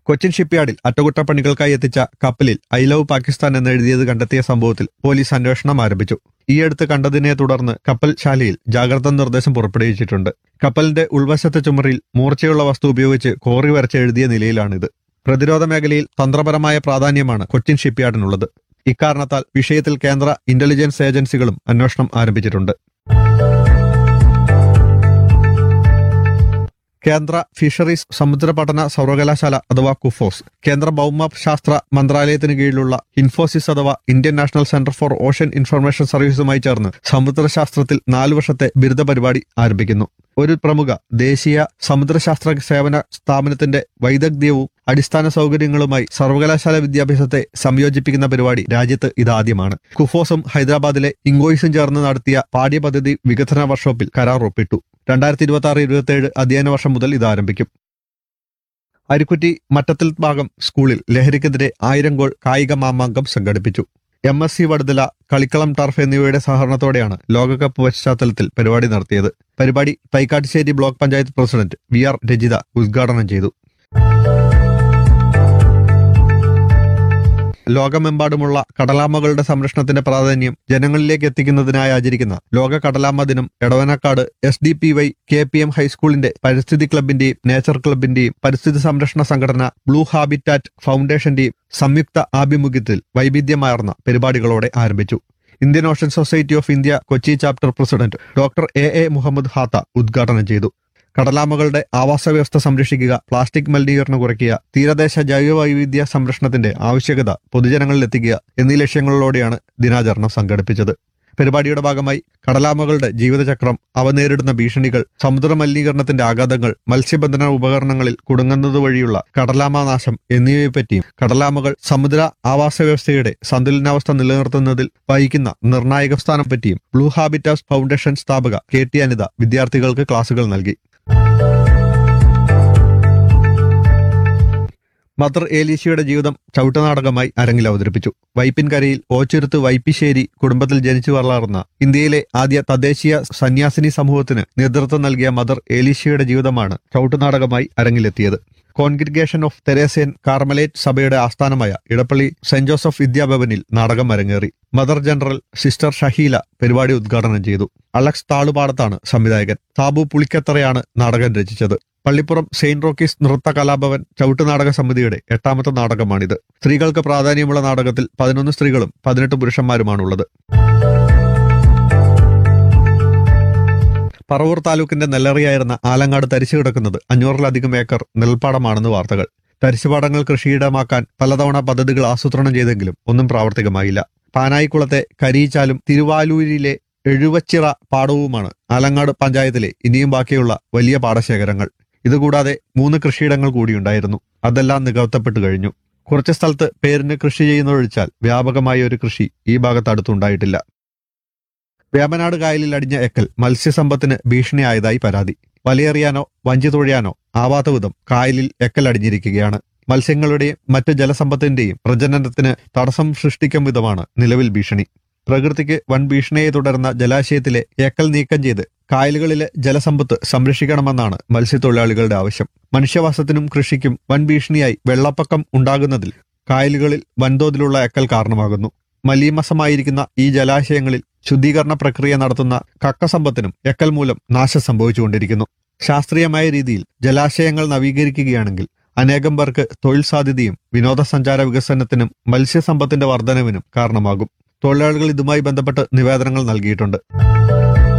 കൊച്ചിൻ ഷിപ്പ്യാർഡിൽ അറ്റകുറ്റപ്പണികൾക്കായി എത്തിച്ച കപ്പലിൽ ഐ ലവ് പാകിസ്ഥാൻ എന്ന് എഴുതിയത് കണ്ടെത്തിയ സംഭവത്തിൽ പോലീസ് അന്വേഷണം ആരംഭിച്ചു ഈയടുത്ത് കണ്ടതിനെ തുടർന്ന് കപ്പൽ ശാലയിൽ ജാഗ്രതാ നിർദ്ദേശം പുറപ്പെടുവിച്ചിട്ടുണ്ട് കപ്പലിന്റെ ഉൾവശത്തെ ചുമറിൽ മൂർച്ചയുള്ള വസ്തു ഉപയോഗിച്ച് കോറി വരച്ച് എഴുതിയ നിലയിലാണിത് പ്രതിരോധ മേഖലയിൽ തന്ത്രപരമായ പ്രാധാന്യമാണ് കൊച്ചിൻ ഷിപ്പ്യാർഡിനുള്ളത് ഇക്കാരണത്താൽ വിഷയത്തിൽ കേന്ദ്ര ഇന്റലിജൻസ് ഏജൻസികളും അന്വേഷണം ആരംഭിച്ചിട്ടുണ്ട് കേന്ദ്ര ഫിഷറീസ് സമുദ്ര പഠന സർവകലാശാല അഥവാ കുഫോസ് കേന്ദ്ര ഭൗമ ശാസ്ത്ര മന്ത്രാലയത്തിന് കീഴിലുള്ള ഇൻഫോസിസ് അഥവാ Indian national centre for ocean information സർവീസുമായി ചേർന്ന് സമുദ്രശാസ്ത്രത്തിൽ നാല് വർഷത്തെ ബിരുദ പരിപാടി ആരംഭിക്കുന്നു ഒരു പ്രമുഖ ദേശീയ സമുദ്രശാസ്ത്ര സേവന സ്ഥാപനത്തിന്റെ വൈദഗ്ധ്യവും അടിസ്ഥാന സൗകര്യങ്ങളുമായി സർവകലാശാല വിദ്യാഭ്യാസത്തെ സംയോജിപ്പിക്കുന്ന പരിപാടി രാജ്യത്ത് ഇതാദ്യമാണ് കുഫോസും ഹൈദരാബാദിലെ ഇങ്കോയിസും ചേർന്ന് നടത്തിയ പാഠ്യപദ്ധതി വികസന വർക്ക്ഷോപ്പിൽ കരാർ ഒപ്പിട്ടു രണ്ടായിരത്തി ഇരുപത്തി ആറ് ഇരുപത്തി ഏഴ് അധ്യയന വർഷം മുതൽ ഇത് ആരംഭിക്കും അരിക്കുറ്റി മറ്റത്തിൽ ഭാഗം സ്കൂളിൽ ലഹരിക്കെതിരെ ആയിരം ഗോൾ കായിക മാമാങ്കം സംഘടിപ്പിച്ചു എം എസ് സി വടുതല കളിക്കളം ടർഫ് എന്നിവയുടെ സഹകരണത്തോടെയാണ് ലോകകപ്പ് പശ്ചാത്തലത്തിൽ പരിപാടി നടത്തിയത് പരിപാടി Thaikattussery block panchayat president V R Rajitha ഉദ്ഘാടനം ചെയ്തു ലോകമെമ്പാടുമുള്ള കടലാമകളുടെ സംരക്ഷണത്തിന്റെ പ്രാധാന്യം ജനങ്ങളിലേക്ക് എത്തിക്കുന്നതിനായി ആചരിക്കുന്ന ലോക കടലാമ ദിനം Edavanakkad S D P Y K P M ഹൈസ്കൂളിന്റെ പരിസ്ഥിതി ക്ലബിന്റെയും നേച്ചർ ക്ലബിന്റെയും പരിസ്ഥിതി സംരക്ഷണ സംഘടന ബ്ലൂ ഹാബിറ്റാറ്റ് ഫൗണ്ടേഷന്റെയും സംയുക്ത ആഭിമുഖ്യത്തിൽ വൈവിധ്യമാർന്ന പരിപാടികളോടെ ആരംഭിച്ചു Indian ocean society of India Kochi chapter president doctor A A Muhammad Hatha ഉദ്ഘാടനം ചെയ്തു കടലാമകളുടെ ആവാസ വ്യവസ്ഥ സംരക്ഷിക്കുക പ്ലാസ്റ്റിക് മലിനീകരണം കുറയ്ക്കുക തീരദേശ ജൈവവൈവിധ്യ സംരക്ഷണത്തിന്റെ ആവശ്യകത പൊതുജനങ്ങളിൽ എത്തിക്കുക എന്നീ ലക്ഷ്യങ്ങളോടെയാണ് ദിനാചരണം സംഘടിപ്പിച്ചത് പരിപാടിയുടെ ഭാഗമായി കടലാമകളുടെ ജീവിതചക്രം അവ നേരിടുന്ന ഭീഷണികൾ സമുദ്ര മലിനീകരണത്തിന്റെ ആഘാതങ്ങൾ മത്സ്യബന്ധന ഉപകരണങ്ങളിൽ കുടുങ്ങുന്നത് വഴിയുള്ള കടലാമ നാശം എന്നിവയെപ്പറ്റിയും കടലാമകൾ സമുദ്ര ആവാസ വ്യവസ്ഥയുടെ സന്തുലനാവസ്ഥ നിലനിർത്തുന്നതിൽ വഹിക്കുന്ന നിർണായക സ്ഥാനം പറ്റിയും ബ്ലൂ ഹാബിറ്റാസ് ഫൗണ്ടേഷൻ സ്ഥാപക കെ ടി അനിത വിദ്യാർത്ഥികൾക്ക് ക്ലാസുകൾ നൽകി മദർ ഏലീശയുടെ ജീവിതം ചവിട്ടുനാടകമായി അരങ്ങിൽ അവതരിപ്പിച്ചു വൈപ്പിൻകരയിൽ ഓച്ചുരുത്ത് വൈപ്പിശ്ശേരി കുടുംബത്തിൽ ജനിച്ചു വളർന്ന ഇന്ത്യയിലെ ആദ്യ തദ്ദേശീയ സന്യാസിനി സമൂഹത്തിന് നേതൃത്വം നൽകിയ മദർ ഏലീശയുടെ ജീവിതമാണ് ചവിട്ടുനാടകമായി അരങ്ങിലെത്തിയത് കോൺഗ്രിഗേഷൻ ഓഫ് തെരേസയൻ കാർമലേറ്റ് സഭയുടെ ആസ്ഥാനമായ ഇടപ്പള്ളി സെന്റ് ജോസഫ് വിദ്യാഭവനിൽ നാടകം അരങ്ങേറി മദർ ജനറൽ സിസ്റ്റർ ഷഹീല പരിപാടി ഉദ്ഘാടനം ചെയ്തു അലക്സ് താളുപാടത്താണ് സംവിധായകൻ സാബു പുളിക്കത്തറയാണ് നാടകം രചിച്ചത് പള്ളിപ്പുറം സെയിന്റ് റോക്കീസ് നൃത്ത കലാഭവൻ ചവിട്ടുനാടക സമിതിയുടെ എട്ടാമത്തെ നാടകമാണിത് സ്ത്രീകൾക്ക് പ്രാധാന്യമുള്ള നാടകത്തിൽ പതിനൊന്ന് സ്ത്രീകളും പതിനെട്ട് പുരുഷന്മാരുമാണുള്ളത് പറവൂർ താലൂക്കിന്റെ നെല്ലറിയായിരുന്ന ആലങ്ങാട് തരിച്ചു കിടക്കുന്നത് അഞ്ഞൂറിലധികം ഏക്കർ നെൽപ്പാടമാണെന്ന് വാർത്തകൾ തരിശുപാടങ്ങൾ കൃഷിയിടമാക്കാൻ പലതവണ പദ്ധതികൾ ആസൂത്രണം ചെയ്തെങ്കിലും ഒന്നും പ്രാവർത്തികമായില്ല പാനായിക്കുളത്തെ കരിയിച്ചാലും തിരുവാലൂരിലെ എഴുവച്ചിറ പാടവുമാണ് ആലങ്ങാട് പഞ്ചായത്തിലെ ഇനിയും ബാക്കിയുള്ള വലിയ പാടശേഖരങ്ങൾ ഇതുകൂടാതെ മൂന്ന് കൃഷിയിടങ്ങൾ കൂടിയുണ്ടായിരുന്നു അതെല്ലാം നികത്തപ്പെട്ടു കഴിഞ്ഞു കുറച്ച് സ്ഥലത്ത് പേരിന് കൃഷി ചെയ്യുന്നതൊഴിച്ചാൽ വ്യാപകമായ ഒരു കൃഷി ഈ ഭാഗത്ത് അടുത്തുണ്ടായിട്ടില്ല വേമ്പനാട് കായലിൽ അടിഞ്ഞ എക്കൽ മത്സ്യസമ്പത്തിന് ഭീഷണിയായതായി പരാതി വലയെറിയാനോ വഞ്ചി തുഴയാനോ ആവാത്ത വിധം കായലിൽ എക്കൽ അടിഞ്ഞിരിക്കുകയാണ് മത്സ്യങ്ങളുടെയും മറ്റ് ജലസമ്പത്തിന്റെയും പ്രജനനത്തിന് തടസ്സം സൃഷ്ടിക്കും വിധമാണ് നിലവിൽ ഭീഷണി പ്രകൃതിക്ക് വൻ ഭീഷണിയെ തുടർന്ന ജലാശയത്തിലെ ഏക്കൽ നീക്കം ചെയ്ത് കായലുകളിലെ ജലസമ്പത്ത് സംരക്ഷിക്കണമെന്നാണ് മത്സ്യത്തൊഴിലാളികളുടെ ആവശ്യം മനുഷ്യവാസത്തിനും കൃഷിക്കും വൻ ഭീഷണിയായി വെള്ളപ്പൊക്കം ഉണ്ടാകുന്നതിൽ കായലുകളിൽ വൻതോതിലുള്ള ഏക്കൽ കാരണമാകുന്നു മലീമസമായിരിക്കുന്ന ഈ ജലാശയങ്ങളിൽ ശുദ്ധീകരണ പ്രക്രിയ നടത്തുന്ന കക്കസമ്പത്തിനും എക്കൽ മൂലം നാശം സംഭവിച്ചുകൊണ്ടിരിക്കുന്നു ശാസ്ത്രീയമായ രീതിയിൽ ജലാശയങ്ങൾ നവീകരിക്കുകയാണെങ്കിൽ അനേകം പേർക്ക് തൊഴിൽ സാധ്യതയും വിനോദസഞ്ചാര വികസനത്തിനും മത്സ്യസമ്പത്തിന്റെ വർധനവിനും കാരണമാകും തൊഴിലാളികൾ ഇതുമായി ബന്ധപ്പെട്ട് നിവേദനങ്ങൾ നൽകിയിട്ടുണ്ട്